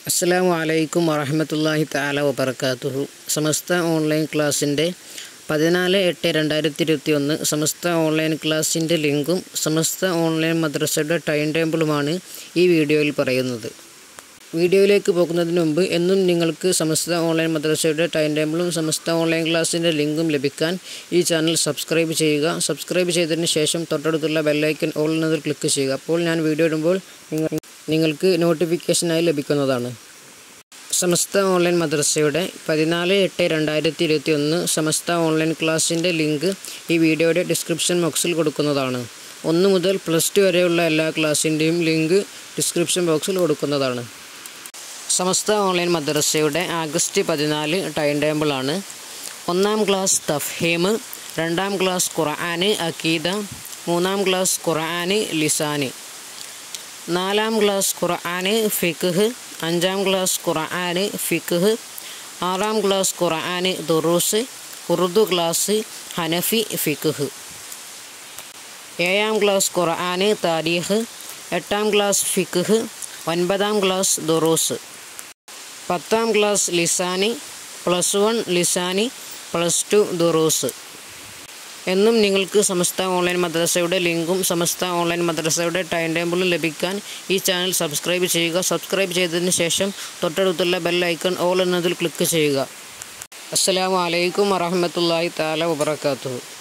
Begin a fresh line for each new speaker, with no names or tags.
അസ്സലാമു അലൈക്കും വറഹമത്തല്ലാഹി താല വബർക്കാത്തുഹു സമസ്ത ഓൺലൈൻ ക്ലാസ്സിൻ്റെ പതിനാല് എട്ട് രണ്ടായിരത്തി ഇരുപത്തി ഒന്ന് സമസ്ത ഓൺലൈൻ ക്ലാസ്സിൻ്റെ ലിങ്കും സമസ്ത ഓൺലൈൻ മദ്രസയുടെ ടൈം ടേബിളുമാണ് ഈ വീഡിയോയിൽ പറയുന്നത് വീഡിയോയിലേക്ക് പോകുന്നതിന് മുമ്പ് എന്നും നിങ്ങൾക്ക് സമസ്ത ഓൺലൈൻ മദ്രസയുടെ ടൈം ടേബിളും സമസ്ത ഓൺലൈൻ ക്ലാസ്സിൻ്റെ ലിങ്കും ലഭിക്കാൻ ഈ ചാനൽ സബ്സ്ക്രൈബ് ചെയ്യുക സബ്സ്ക്രൈബ് ചെയ്തതിന് ശേഷം തൊട്ടടുത്തുള്ള ബെല്ലൈക്കൻ ഓൾ എന്നതിൽ ക്ലിക്ക് ചെയ്യുക അപ്പോൾ ഞാൻ വീഡിയോ ഇടുമ്പോൾ നിങ്ങൾ നിങ്ങൾക്ക് നോട്ടിഫിക്കേഷനായി ലഭിക്കുന്നതാണ് സമസ്ത ഓൺലൈൻ മദ്രസയുടെ പതിനാല് എട്ട് രണ്ടായിരത്തി ഇരുപത്തി ഒന്ന് സമസ്ത ഓൺലൈൻ ക്ലാസ്സിൻ്റെ ലിങ്ക് ഈ വീഡിയോയുടെ ഡിസ്ക്രിപ്ഷൻ ബോക്സിൽ കൊടുക്കുന്നതാണ് ഒന്ന് മുതൽ പ്ലസ് ടു വരെയുള്ള എല്ലാ ക്ലാസ്സിൻ്റെയും ലിങ്ക് ഡിസ്ക്രിപ്ഷൻ ബോക്സിൽ കൊടുക്കുന്നതാണ് സമസ്ത ഓൺലൈൻ മദ്രസയുടെ ആഗസ്റ്റ് പതിനാല് ടൈം ടേബിളാണ് ഒന്നാം ക്ലാസ് തഫ്ഹീം രണ്ടാം ക്ലാസ് ഖുർആന് അക്കീദ മൂന്നാം ക്ലാസ് ഖുർആന് ലിസാന് നാലാം ക്ലാസ് ഖുർആന് ഫിഖ് അഞ്ചാം ക്ലാസ് ഖുർആന് ഫിഖ് ആറാം ക്ലാസ് ഖുർആന് ദുറൂസ് ഉറുദു ക്ലാസ് ഹനഫി ഫിഖ് ഏഴാം ക്ലാസ് ഖുർആന് താരീഖ് എട്ടാം ക്ലാസ് ഫിഖ് ഒൻപതാം ക്ലാസ് ദുറൂസ് പത്താം ക്ലാസ് ലിസാനി പ്ലസ് വൺ ലിസാനി പ്ലസ് ടു ദുറൂസ് എന്നും നിങ്ങൾക്ക് സമസ്ത ഓൺലൈൻ മദ്രസയുടെ ലിങ്കും സമസ്ത ഓൺലൈൻ മദ്രസയുടെ ടൈം ടേബിളും ലഭിക്കാൻ ഈ ചാനൽ സബ്സ്ക്രൈബ് ചെയ്യുക സബ്സ്ക്രൈബ് ചെയ്തതിന് ശേഷം തൊട്ടടുത്തുള്ള ബെൽ ഐക്കൺ ഓൾ എന്നതിൽ ക്ലിക്ക് ചെയ്യുക അസ്സലാമു അലൈക്കും വറഹമത്തല്ലാഹി താല വബർക്കാത്തു